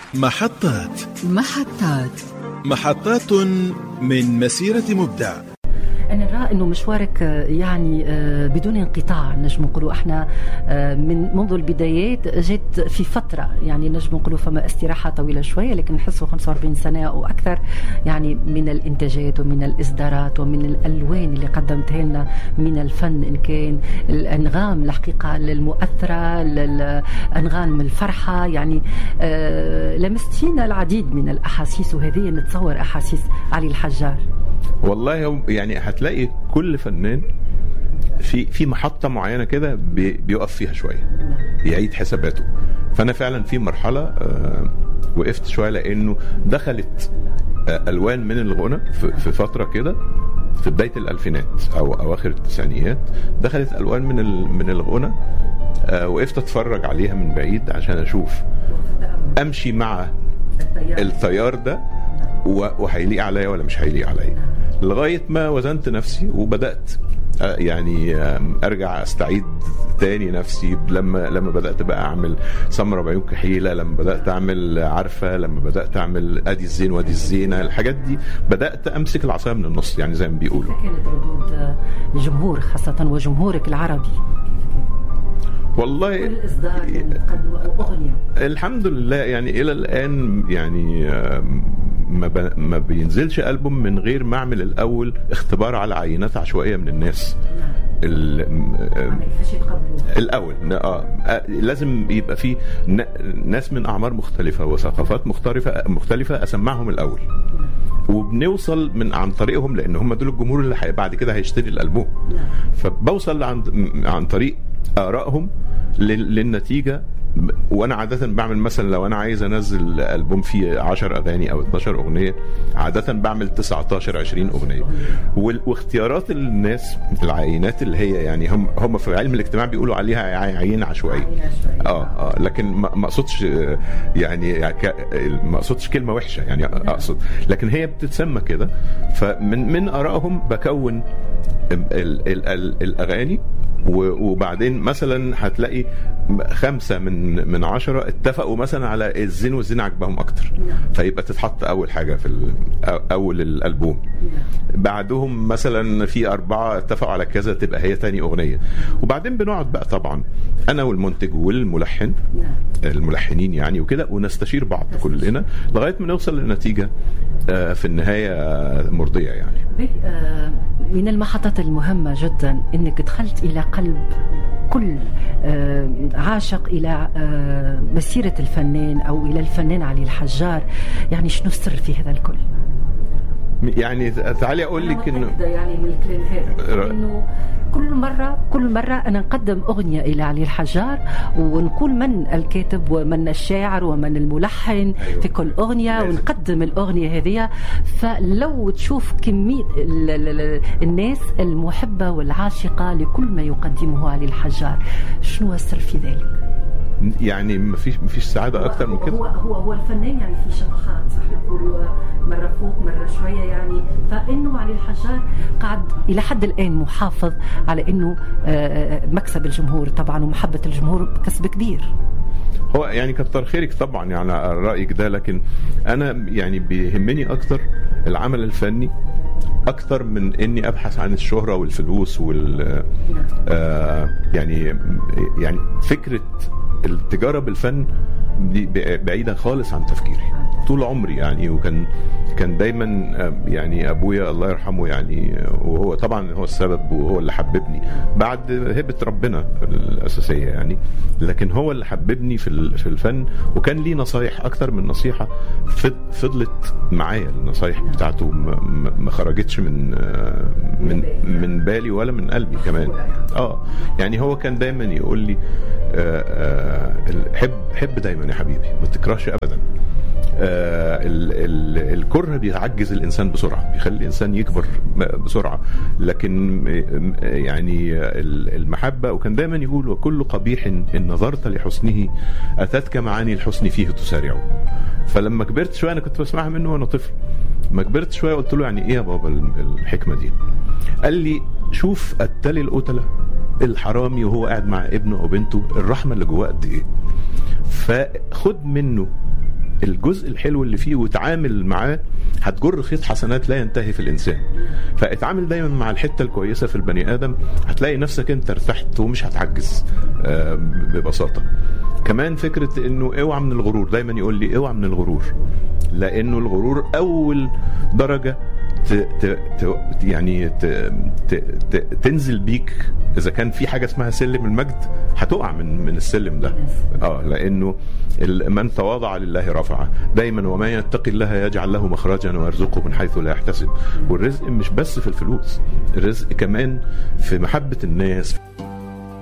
محطات محطات محطات من مسيرة مبدع أنا نرى أنه مشوارك آه، يعني آه، بدون انقطاع نجم نقولوا احنا آه، من منذ البدايات جيت في فترة يعني نجم نقولوا فما استراحة طويلة شوية لكن نحسوا 45 سنة أو أكثر يعني من الإنتاجات ومن الإصدارات ومن الألوان اللي قدمتها لنا من الفن إن كان الأنغام الحقيقة المؤثرة الأنغام الفرحة يعني لمستينا العديد من الأحاسيس وهذه نتصور أحاسيس علي الحجار والله يعني هتلاقي كل فنان في في محطه معينه كده بيقف فيها شويه يعيد حساباته فانا فعلا في مرحله آه، وقفت شويه لانه دخلت آه، الوان من الغنى في فتره كده في بدايه الالفينات او اواخر التسعينيات دخلت الوان من من الغنى آه، وقفت اتفرج عليها من بعيد عشان اشوف امشي مع التيار ده وهيليق عليا ولا مش هيليق عليا لغايه ما وزنت نفسي وبدات آه، يعني ارجع استعيد تاني نفسي لما لما بدات بقى اعمل سمره بعيون كحيله لما بدات اعمل عارفه لما بدات اعمل ادي الزين وادي الزينه الحاجات دي بدات امسك العصايه من النص يعني زي ما بيقولوا كانت ردود الجمهور خاصه وجمهورك العربي والله كل اصدار اغنيه الحمد لله يعني الى الان يعني ما, ما بينزلش ألبوم من غير ما أعمل الأول اختبار على عينات عشوائية من الناس الاول اه لازم يبقى في ناس من اعمار مختلفه وثقافات مختلفه مختلفه اسمعهم الاول وبنوصل من عن طريقهم لان هم دول الجمهور اللي بعد كده هيشتري الالبوم فبوصل عن عن طريق ارائهم للنتيجه وانا عاده بعمل مثلا لو انا عايز انزل البوم فيه 10 اغاني او 12 اغنيه عاده بعمل 19 20 اغنيه واختيارات الناس العينات اللي هي يعني هم هم في علم الاجتماع بيقولوا عليها عينه عشوائيه اه اه لكن ما اقصدش يعني ما اقصدش كلمه وحشه يعني اقصد لكن هي بتتسمى كده فمن من ارائهم بكون الاغاني وبعدين مثلا هتلاقي خمسه من من عشره اتفقوا مثلا على الزين والزين عجبهم اكتر فيبقى تتحط اول حاجه في اول الالبوم بعدهم مثلا في اربعه اتفقوا على كذا تبقى هي تاني اغنيه وبعدين بنقعد بقى طبعا انا والمنتج والملحن الملحنين يعني وكده ونستشير بعض كلنا لغايه ما نوصل لنتيجه آه، في النهايه مرضيه يعني آه، من المحطات المهمه جدا انك دخلت الى قلب كل آه، عاشق الى مسيره الفنان او الى الفنان علي الحجار يعني شنو السر في هذا الكل؟ يعني تعالي اقول لك انه يعني من الكلام هذا انه كل مرة كل مرة أنا نقدم أغنية إلى علي الحجار ونقول من الكاتب ومن الشاعر ومن الملحن أيوة. في كل أغنية ونقدم الأغنية هذه فلو تشوف كمية الناس المحبة والعاشقة لكل ما يقدمه علي الحجار شنو السر في ذلك؟ يعني ما فيش ما فيش سعاده اكتر من كده هو هو هو الفنان يعني في شطحات صح نقول مره فوق مره شويه يعني فانه علي الحجار قاعد الى حد الان محافظ على انه آه، آه، مكسب الجمهور طبعا ومحبه الجمهور كسب كبير هو يعني كتر خيرك طبعا يعني رايك ده لكن انا يعني بيهمني اكتر العمل الفني اكتر من اني ابحث عن الشهره والفلوس وال آه يعني يعني فكره التجاره بالفن دي بعيده خالص عن تفكيري طول عمري يعني وكان كان دايما يعني ابويا الله يرحمه يعني وهو طبعا هو السبب وهو اللي حببني بعد هبه ربنا الاساسيه يعني لكن هو اللي حببني في في الفن وكان ليه نصايح اكتر من نصيحه فضلت معايا النصايح بتاعته ما خرجتش من من من بالي ولا من قلبي كمان اه يعني هو كان دايما يقول لي آه، آه، حب حب دايما يا حبيبي ما تكرهش ابدا آه الكره بيعجز الانسان بسرعه بيخلي الانسان يكبر بسرعه لكن يعني المحبه وكان دايما يقول وكل قبيح ان نظرت لحسنه اتتك معاني الحسن فيه تسارع فلما كبرت شويه انا كنت بسمعها منه وانا طفل ما كبرت شويه قلت له يعني ايه يا بابا الحكمه دي قال لي شوف التلي القتله الحرامي وهو قاعد مع ابنه او بنته الرحمه اللي جواه قد ايه فخد منه الجزء الحلو اللي فيه وتعامل معاه هتجر خيط حسنات لا ينتهي في الانسان فاتعامل دايما مع الحته الكويسه في البني ادم هتلاقي نفسك انت ارتحت ومش هتعجز آه، ببساطه كمان فكره انه اوعى من الغرور دايما يقول لي اوعى من الغرور لانه الغرور اول درجه ت ت ت يعني ت ت ت تنزل بيك اذا كان في حاجه اسمها سلم المجد هتقع من من السلم ده اه لانه ال- من تواضع لله رفعه دايما وما يتقي الله يجعل له مخرجا ويرزقه من حيث لا يحتسب والرزق مش بس في الفلوس الرزق كمان في محبه الناس